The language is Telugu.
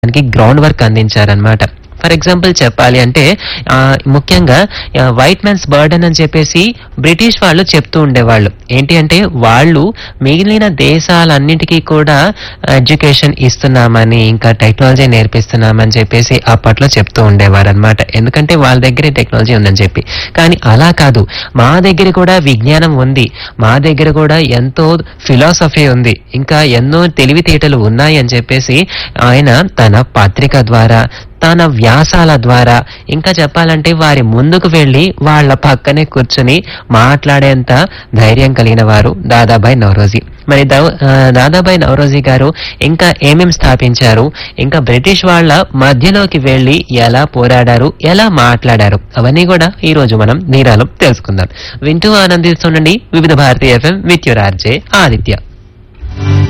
దానికి గ్రౌండ్ వర్క్ అందించారనమాట ఫర్ ఎగ్జాంపుల్ చెప్పాలి అంటే ఆ, ముఖ్యంగా వైట్ మ్యాన్స్ బర్డన్ అని చెప్పేసి బ్రిటిష్ వాళ్ళు చెప్తూ ఉండేవాళ్ళు ఏంటి అంటే వాళ్ళు మిగిలిన దేశాలన్నిటికీ కూడా ఎడ్యుకేషన్ ఇస్తున్నామని ఇంకా టెక్నాలజీ నేర్పిస్తున్నామని చెప్పేసి అప్పట్లో చెప్తూ ఉండేవారు అనమాట ఎందుకంటే వాళ్ళ దగ్గరే టెక్నాలజీ ఉందని చెప్పి కానీ అలా కాదు మా దగ్గర కూడా విజ్ఞానం ఉంది మా దగ్గర కూడా ఎంతో ఫిలాసఫీ ఉంది ఇంకా ఎన్నో తెలివితేటలు ఉన్నాయి అని చెప్పేసి ఆయన తన పత్రిక ద్వారా తన వ్యాసాల ద్వారా ఇంకా చెప్పాలంటే వారి ముందుకు వెళ్ళి వాళ్ళ పక్కనే కూర్చుని మాట్లాడేంత ధైర్యం కలిగిన వారు దాదాబాయి నవరోజీ మరి దౌ- ఆ, దాదాబాయి నవరోజీ గారు ఇంకా ఏమేం స్థాపించారు ఇంకా బ్రిటిష్ వాళ్ళ మధ్యలోకి వెళ్ళి ఎలా పోరాడారు ఎలా మాట్లాడారు అవన్నీ కూడా ఈ రోజు మనం నీరాలో తెలుసుకుందాం వింటూ ఆనందిస్తుండండి Vividh Bharati FM with your RJ Aditya